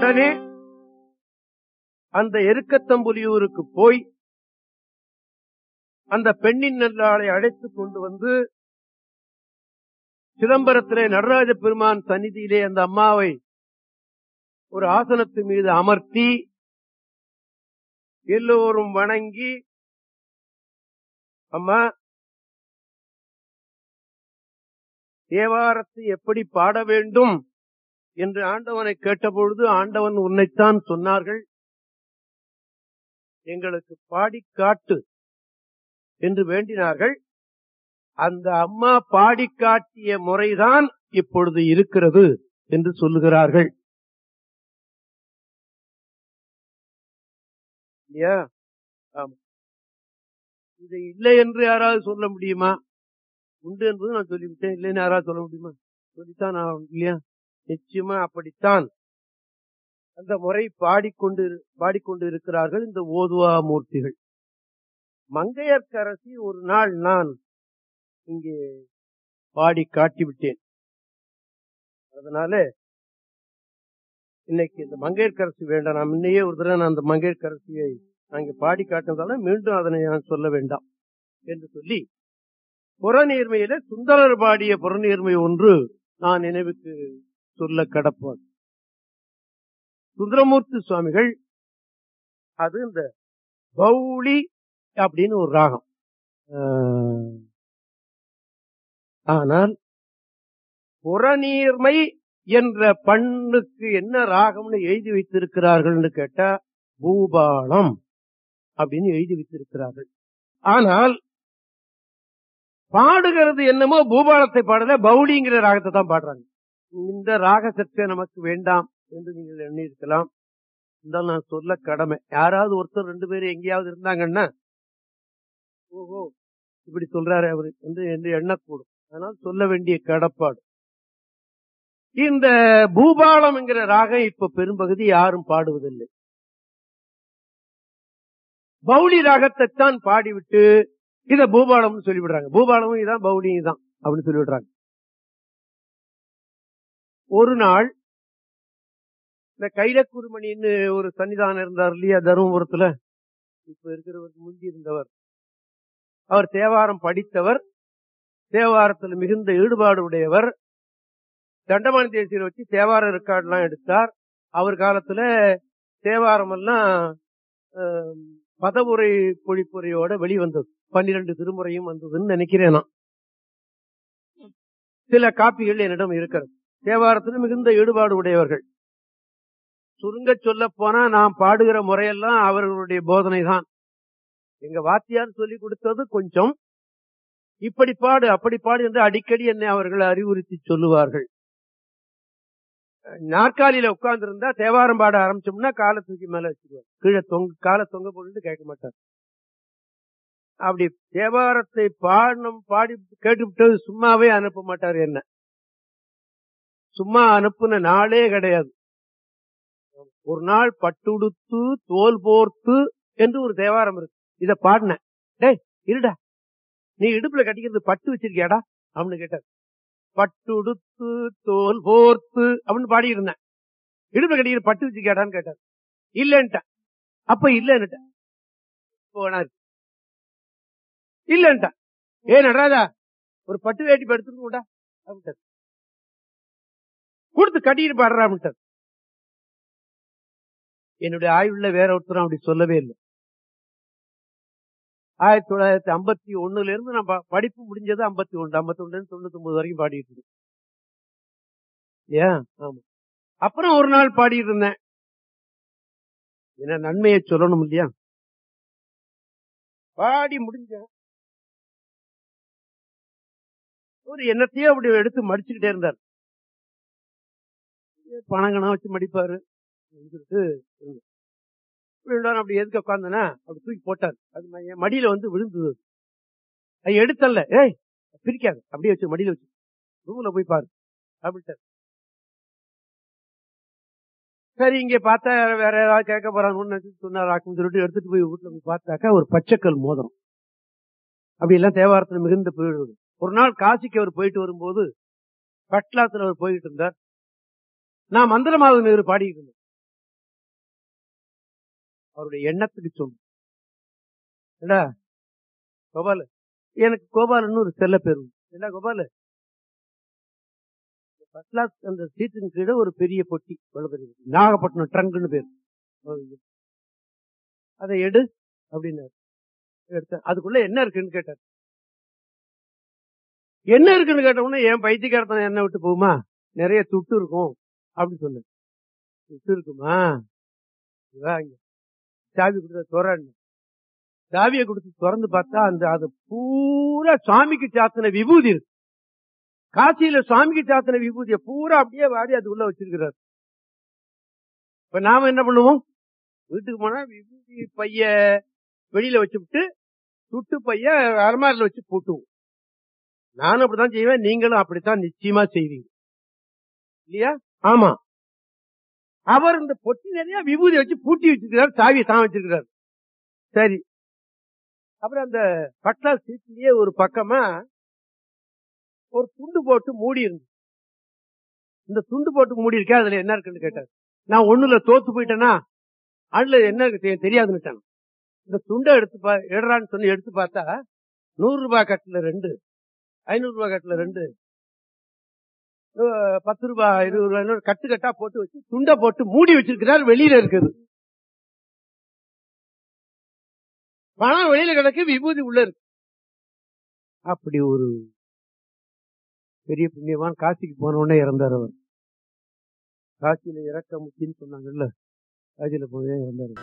உடனே அந்த எருக்கத்தம்புலியூருக்கு போய் அந்த பெண்ணின் நல்லாளை அழைத்துக் கொண்டு வந்து சிதம்பரத்திலே நடராஜ பெருமான் சந்நிதியிலே அந்த அம்மாவை ஒரு ஆசனத்து மீது அமர்த்தி எல்லோரும் வணங்கி அம்மா தேவாரத்தை எப்படி பாட வேண்டும் என்று ஆண்டவனை கேட்டபொழுது ஆண்டவன் உன்னைத்தான் சொன்னார்கள் எங்களுக்கு பாடி காட்டு என்று வேண்டினார்கள் அந்த அம்மா பாடி காட்டிய முறைதான் இப்பொழுது இருக்கிறது என்று சொல்லுகிறார்கள் இல்லையா ஆமா இது இல்லை என்று யாராவது சொல்ல முடியுமா உண்டு என்பது நான் சொல்லிவிட்டேன் இல்லைன்னு யாராவது சொல்ல முடியுமா சொல்லித்தான் நான் இல்லையா நிச்சயமா அப்படித்தான் அந்த முறை பாடிக்கொண்டு பாடிக்கொண்டு இருக்கிறார்கள் இந்த ஓதுவா மூர்த்திகள் மங்கையர்க்கரசி ஒரு நாள் நான் இங்கே பாடி காட்டிவிட்டேன் அதனால இன்னைக்கு இந்த மங்கையர்க்கரசி வேண்டாம் நான் முன்னையே ஒரு தடவை நான் அந்த மங்கையர்க்கரசியை அங்கே பாடி காட்டினதால மீண்டும் அதனை நான் சொல்ல வேண்டாம் என்று சொல்லி புறநீர்மையில சுந்தரர் பாடிய புறநீர்மை ஒன்று நான் நினைவுக்கு சொல்ல கடப்பான் சுந்தரமூர்த்தி சுவாமிகள் அது இந்த பௌளி அப்படின்னு ஒரு ராகம் ஆஹ், ஆனால் புறநீர்மை என்ற பண்ணுக்கு என்ன ராகம்னு எழுதி வைத்திருக்கிறார்கள்னு கேட்டா பூபாலம் அப்படின்னு எழுதி வைத்திருக்கிறார்கள் ஆனால் பாடுகிறது என்னமோ பூபாலத்தை பாடல பௌளிங்கிற ராகத்தை தான் பாடுறாங்க இந்த ராக சர்ச்சை நமக்கு வேண்டாம் என்று நீங்கள் எண்ணியிருக்கலாம் இருந்தாலும் நான் சொல்ல கடமை யாராவது ஒருத்தர் ரெண்டு பேரும் எங்கேயாவது இருந்தாங்கன்னா ஓஹோ இப்படி சொல்றாரு அவரு என்று என்று எண்ணக்கூடும் அதனால் சொல்ல வேண்டிய கடப்பாடு இந்த பூபாலம் என்கிற ராகம் இப்ப பெரும்பகுதி யாரும் பாடுவதில்லை பௌளி ராகத்தை தான் பாடிவிட்டு இத பூபாலம்னு சொல்லிவிடுறாங்க பூபாலமும் இதான் பௌலியும் இதான் அப்படின்னு சொல்லிவிடுறாங்க ஒரு நாள் இந்த கைலக்குருமணின்னு ஒரு சன்னிதானம் இருந்தார் இல்லையா தருமபுரத்துல இப்ப இருக்கிறவர் முந்தி இருந்தவர் அவர் தேவாரம் படித்தவர் தேவாரத்தில் மிகுந்த ஈடுபாடு உடையவர் தண்டமானி தேசியர் வச்சு தேவார ரெக்கார்ட் எல்லாம் எடுத்தார் அவர் காலத்துல தேவாரம் எல்லாம் ஆம், பதவுரை பொழிப்புரையோட வெளிவந்தது பன்னிரண்டு திருமுறையும் வந்ததுன்னு நினைக்கிறேன் நான் சில காப்பிகள் என்னிடம் இருக்கிறது தேவாரத்தில் மிகுந்த ஈடுபாடு உடையவர்கள் சுருங்க சொல்ல போனா நான் பாடுகிற முறையெல்லாம் அவர்களுடைய போதனை தான் எங்க வாத்தியார் சொல்லி கொடுத்தது கொஞ்சம் இப்படி பாடு அப்படி பாடு என்று அடிக்கடி என்னை அவர்கள் அறிவுறுத்தி சொல்லுவார்கள் நாற்காலியில உட்கார்ந்து இருந்தா தேவாரம் பாட ஆரம்பிச்சோம்னா காலை தூக்கி மேல வச்சுக்குவார் கீழே தொங்க காலை தொங்க போட்டு கேட்க மாட்டார் அப்படி தேவாரத்தை பாடணும் பாடி கேட்டுவிட்டு சும்மாவே அனுப்ப மாட்டார் என்ன சும்மா அனுப்புன நாளே கிடையாது ஒரு நாள் பட்டுடுத்து தோல் போர்த்து என்று ஒரு தேவாரம் இருக்கு இத பாடினேன் டேய் இருடா நீ இடுப்புல கட்டிக்கிறது பட்டு வச்சிருக்கியாடா அப்படின்னு கேட்டார் பட்டுடுத்து தோல் போர்த்து அப்படின்னு பாடி இருந்தேன் இடுப்புல கட்டிக்கிற பட்டு வச்சிருக்கியாடான்னு கேட்டார் இல்லன்ட்டேன் அப்ப இல்லன்னுட்டேன் போனாரு இல்லன்ட்டேன் ஏ நடராஜா ஒரு பட்டு வேட்டி படுத்துருக்கூடா அப்படின்ட்டார் கொடுத்து கட்டிட்டு பாடுறா அப்படின்ட்டார் என்னுடைய ஆய்வுல வேற ஒருத்தரும் அப்படி சொல்லவே இல்லை ஆயிரத்தி தொள்ளாயிரத்தி ஐம்பத்தி ஒண்ணுல இருந்து நான் ப- படிப்பு முடிஞ்சது ஐம்பத்தி ஒன்று ஐம்பத்தி ஒண்ணுல இருந்து தொண்ணூத்தி ஒன்பது வரைக்கும் பாடிட்டு இருக்கேன் ஏன் ஆமா அப்புறம் ஒரு நாள் பாடிட்டு இருந்தேன் என்ன நன்மையை சொல்லணும் இல்லையா பாடி முடிஞ்ச ஒரு என்னத்தையோ அப்படி எடுத்து மடிச்சுக்கிட்டே இருந்தார் பணங்கணம் வச்சு மடிப்பாரு அப்படின்னு சொல்லிட்டு இருந்தேன். விழுந்தாரு, அப்படி எதுக்கு உட்காந்தனா அப்படி தூக்கி போட்டார் அது ம- என் மடியில வந்து விழுந்தது அது எடுத்தல்ல ஏய் பிரிக்காது அப்படியே வச்சு மடியில வச்சு ரூம்ல போய் பாரு அப்படின்ட்டார் சரி இங்க பார்த்தா வேற ஏதாவது கேட்க போறாங்கன்னு நினைச்சு சொன்னாராக்குன்னு சொல்லிட்டு எடுத்துட்டு போய் வீட்டுல போய் பார்த்தாக்கா ஒரு பச்சைக்கல் மோதிரம் அப்படி எல்லாம் தேவாரத்துல மிகுந்த போயிடுவது ஒரு நாள் காசிக்கு அவர் போயிட்டு வரும்போது பட்லாத்துல அவர் போயிட்டு இருந்தார் நான் மந்திரமாவது இவர் பாடிட்டு இருந்தேன் அவருடைய எண்ணத்துக்கு சொல்லு ஏடா கோபாலு எனக்கு கோபாலன்னு ஒரு செல்ல பேர் உண்டு. என்ன கோபாலு ஃபர்ஸ்ட் கிளாஸ் அந்த சீட்டின் கீழே ஒரு பெரிய பொட்டி இவ்வளவு பெரிய பொட்டி. நாகப்பட்டினம் ட்ரங்க்னு பேர் அதை எடு அப்படின்னாரு எடுத்தேன் அதுக்குள்ள என்ன இருக்குன்னு கேட்டார் என்ன இருக்குன்னு கேட்ட உடனே என் பைத்தியக்காரத்தனை என்ன விட்டு போகுமா நிறைய துட்டு இருக்கும் அப்படின்னு சொன்னேன் துட்டு இருக்குமா வா இங்க. சாவி கொடுத்த துறன்னு சாவியை கொடுத்து திறந்து பார்த்தா அந்த அது பூரா சாமிக்கு சாத்தின விபூதி இருக்கு காசியில சுவாமிக்கு சாத்தின விபூதியை பூரா அப்படியே வாரி அது உள்ள வச்சிருக்கிறார் இப்ப நாம என்ன பண்ணுவோம் வீட்டுக்கு போனா விபூதி பைய வெளியில வச்சுவிட்டு துட்டு பைய அலமாரில வச்சு பூட்டுவோம் நானும் அப்படித்தான் செய்வேன் நீங்களும் அப்படித்தான் நிச்சயமா செய்வீங்க இல்லையா ஆமா அவர் இந்த பொட்டி நிறைய விபூதி வச்சு பூட்டி வச்சிருக்கிறார் சாவி தான் வச்சிருக்கிறார் சரி அப்புறம் அந்த பட்லா சீட்லயே ஒரு பக்கமா ஒரு துண்டு போட்டு மூடி இருந்து இந்த துண்டு போட்டு மூடி இருக்கே அதுல என்ன இருக்குன்னு கேட்டார் நான் ஒண்ணுல தோத்து போயிட்டேனா அதுல என்ன இருக்கு தெ- தெரியாதுன்னு இந்த துண்டை எடுத்து பா எடுறான்னு சொல்லி எடுத்து பார்த்தா நூறு ரூபாய் கட்டுல ரெண்டு ஐநூறு ரூபாய் கட்டுல ரெண்டு அஹ் பத்து ரூபாய் இருபது ரூபாய் கட்டு கட்டா போட்டு வச்சு துண்டை போட்டு மூடி வச்சிருக்கிறார் வெளியில இருக்குது பணம் வெளியில கிடக்கு விபூதி உள்ள இருக்கு அப்படி ஒரு பெரிய புண்ணியவான் காசிக்கு போன உடனே இறந்தார் அவர் காசியில இறக்க முக்கின்னு சொன்னாங்கல்ல காசியில போய் இறந்தாரு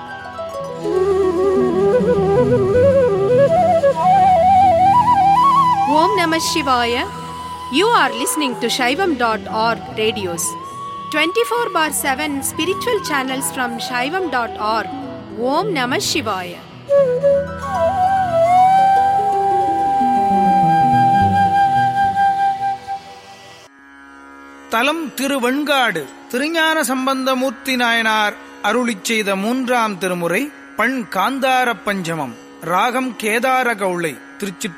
Om Namah Shivaya. You are listening to Shaivam.org radios. 24 bar 7 spiritual channels from Shaivam.org. Om Namah Shivaya. தலம் திருவெண்காடு திருஞான சம்பந்தமூர்த்தி நாயனார் அருளிச் செய்த மூன்றாம் திருமுறை பண் காந்தார பஞ்சமம் ராகம் கேதார கவுளை திருச்சி